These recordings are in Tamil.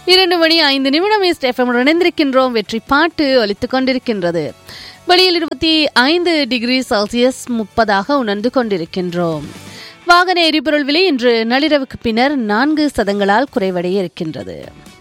இரண்டு மணி ஐந்து நிமிடம் எஃப்எம் இணைந்திருக்கின்றோம் வெற்றி பாட்டு ஒலித்துக் கொண்டிருக்கின்றது வெளியில் இருபத்தி ஐந்து டிகிரி செல்சியஸ் முப்பதாக உணர்ந்து கொண்டிருக்கின்றோம் வாகன எரிபொருள் விலை இன்று நள்ளிரவுக்கு பின்னர் நான்கு சதங்களால் குறைவடைய இருக்கின்றது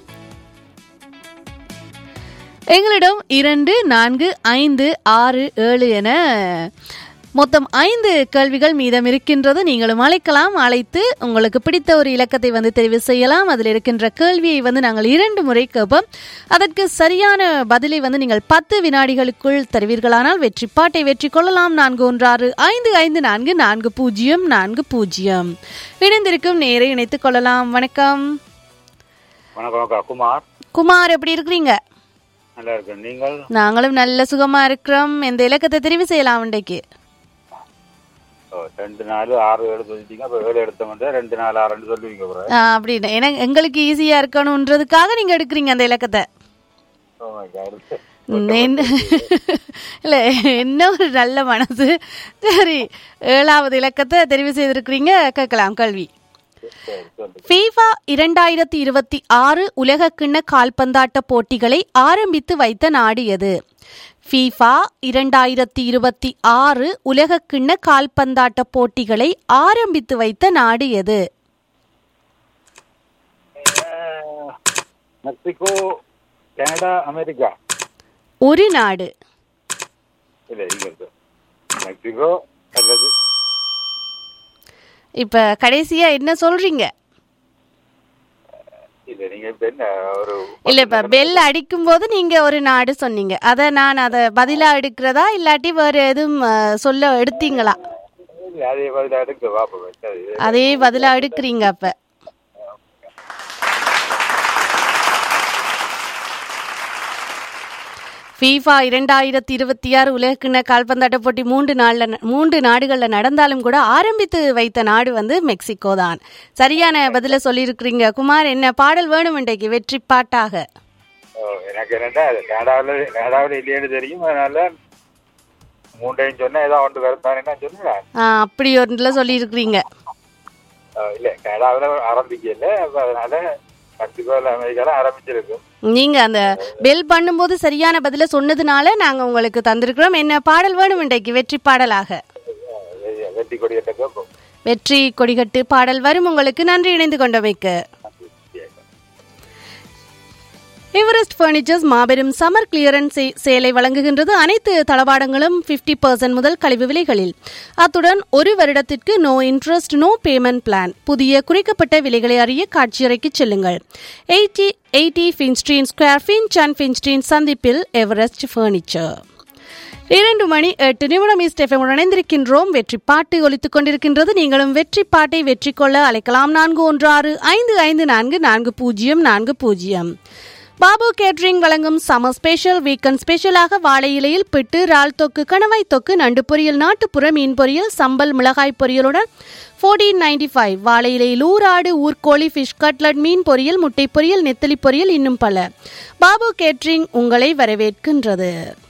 எங்களிடம் இரண்டு நான்கு ஐந்து ஆறு ஏழு என மொத்தம் ஐந்து கேள்விகள் மீதம் இருக்கின்றது நீங்களும் அழைக்கலாம் அழைத்து உங்களுக்கு பிடித்த ஒரு இலக்கத்தை வந்து தெரிவு செய்யலாம் அதில் இருக்கின்ற கேள்வியை வந்து நாங்கள் இரண்டு முறை கேட்போம் அதற்கு சரியான பதிலை வந்து நீங்கள் பத்து வினாடிகளுக்குள் தருவீர்களானால் வெற்றி பாட்டை வெற்றி கொள்ளலாம் நான்கு ஒன்றாறு ஐந்து ஐந்து நான்கு நான்கு பூஜ்ஜியம் நான்கு பூஜ்ஜியம் இணைந்திருக்கும் நேரை இணைத்துக் கொள்ளலாம் வணக்கம் வணக்கம் அக்கா குமார் குமார் எப்படி இருக்கிறீங்க நல்லா இருக்கேன் நீங்கள் நாங்களும் நல்ல சுகமா இருக்கிறோம் எந்த இலக்கத்தை தெரிவு செய்யலாம் இன்றைக்கு ஓ, ரெண்டு நாலு ஆறு ஏழு சொல்லிட்டீங்க அப்போ ஏழு எடுத்தவங்க ரெண்டு நாலு ஆறுன்னு சொல்லுவீங்க ப்ரோ ஆ, அப்படின்னு ஏன்னா எங்களுக்கு ஈஸியா இருக்கணுன்றதுக்காக நீங்க எடுக்கிறீங்க அந்த இலக்கத்தை ஓ மை காட் என்ன- இல்ல என்ன ஒரு நல்ல மனசு சரி ஏழாவது இலக்கத்தை தெரிவு செய்திருக்கிறீங்க கேட்கலாம் கல்வி சரி சொல்லு ஃபீஃபா இரண்டாயிரத்தி இருபத்தி ஆறு உலகக்கிண்ண கால்பந்தாட்ட போட்டிகளை ஆரம்பித்து வைத்த நாடு எது ஃபீஃபா இரண்டாயிரத்தி இருபத்தி ஆறு உலகக்கிண்ண கால்பந்தாட்ட போட்டிகளை ஆரம்பித்து வைத்த நாடு எது அஹ், மெக்சிகோ கனடா அமெரிக்கா ஒரு நாடு இல்லை இங்க இருக்கு மெக்சிகோ அல்லது இப்ப கடைசியா என்ன சொல்றீங்க இல்லை நீங்க இப்போ என்ன ஒரு இல்ல இப்ப பெல் அடிக்கும் போது நீங்க ஒரு நாடு சொன்னீங்க அத நான் அத பதிலா எடுக்கிறதா இல்லாட்டி வேற எதுவும் அஹ், சொல்ல எடுத்தீங்களா இல்லை, அதே பதில் எடுக்க பார்ப்போம் சரி அதே பதிலா எடுக்கிறீங்க அப்ப ஃபீஃபா இரண்டாயிரத்தி இருபத்தி ஆறு உலகக்கிண்ண கால்பந்தாட்ட போட்டி மூன்று நாள்ல ந- மூன்று நாடுகள்ல நடந்தாலும் கூட ஆரம்பித்து வைத்த நாடு வந்து மெக்சிகோ தான் சரியான பதில சொல்லியிருக்கிறீங்க குமார் என்ன பாடல் வேணும் இன்றைக்கு வெற்றி பாட்டாக ஓ, எனக்கு என்னடா அது கனடாவில் கனடாவில் இல்லையேன்னு தெரியும் அதனால மூண்டையும் சொன்னா ஏதோ ஒன்று வருத்தானே சொல்லுங்களேன் ஆ, அப்படி ஒன்றுல சொல்லியிருக்கிறீங்க இல்லை கனடாவில் ஆரம்பிக்கல அப்ப அதனால மெக்சிகோவில் அமெரிக்காவில் ஆரம்பிச்சிருக்கும் நீங்க அந்த பெல் பண்ணும்போது சரியான பதில சொன்னதுனால நாங்க உங்களுக்கு தந்திருக்கிறோம் என்ன பாடல் வேணும் இன்றைக்கு வெற்றி பாடலாக அஹ் வெற்றி கொடி எட்ட கேட்போம் வெற்றி கொடிகட்டு பாடல் வரும் உங்களுக்கு நன்றி இணைந்து கொண்டமைக்கு எவரெஸ்ட் பர்னிச்சர்ஸ் மாபெரும் சம்மர் கிளியரன்ஸ் சே- சேலை வழங்குகின்றது அனைத்து தளபாடங்களும் 50% முதல் கழிவு விலைகளில் அத்துடன் ஒரு வருடத்திற்கு no interest no payment plan புதிய குறைக்கப்பட்ட விலைகளை அறிய காட்சியறைக்கு செல்லுங்கள் eighty eighty Finchdene square Finch and Finchdene சந்திப்பில் எவரெஸ்ட் பர்னிச்சர் இரண்டு மணி எட்டு நிமிடம் ஈஸ்ட் எஃப்எம் இணைந்திருக்கின்றோம் வெற்றி பாட்டு ஒலித்துக் கொண்டிருக்கின்றது நீங்களும் வெற்றி பாட்டை வெற்றி கொள்ள அழைக்கலாம் நான்கு ஒன்று ஆறு ஐந்து ஐந்து நான்கு நான்கு பூஜ்ஜியம் நான்கு பூஜ்ஜியம் பாபு கேட்ரிங் வழங்கும் சமர் ஸ்பெஷல் வீக்கெண்ட் ஸ்பெஷலாக வாழை இலையில் பிட்டு இறால் தொக்கு கணவாய் தொக்கு நண்டு பொரியல் நாட்டுப்புற மீன் பொரியல் சம்பல் மிளகாய் பொரியலுடன் ஃபோர்டீன் நைன்டி ஃபைவ் வாழை இலையில் ஊராடு ஊர்கோழி ஃபிஷ் கட்லட் மீன் பொரியல் முட்டை பொரியல் நெத்தலி பொரியல் இன்னும் பல பாபு கேட்ரிங் உங்களை வரவேற்கின்றது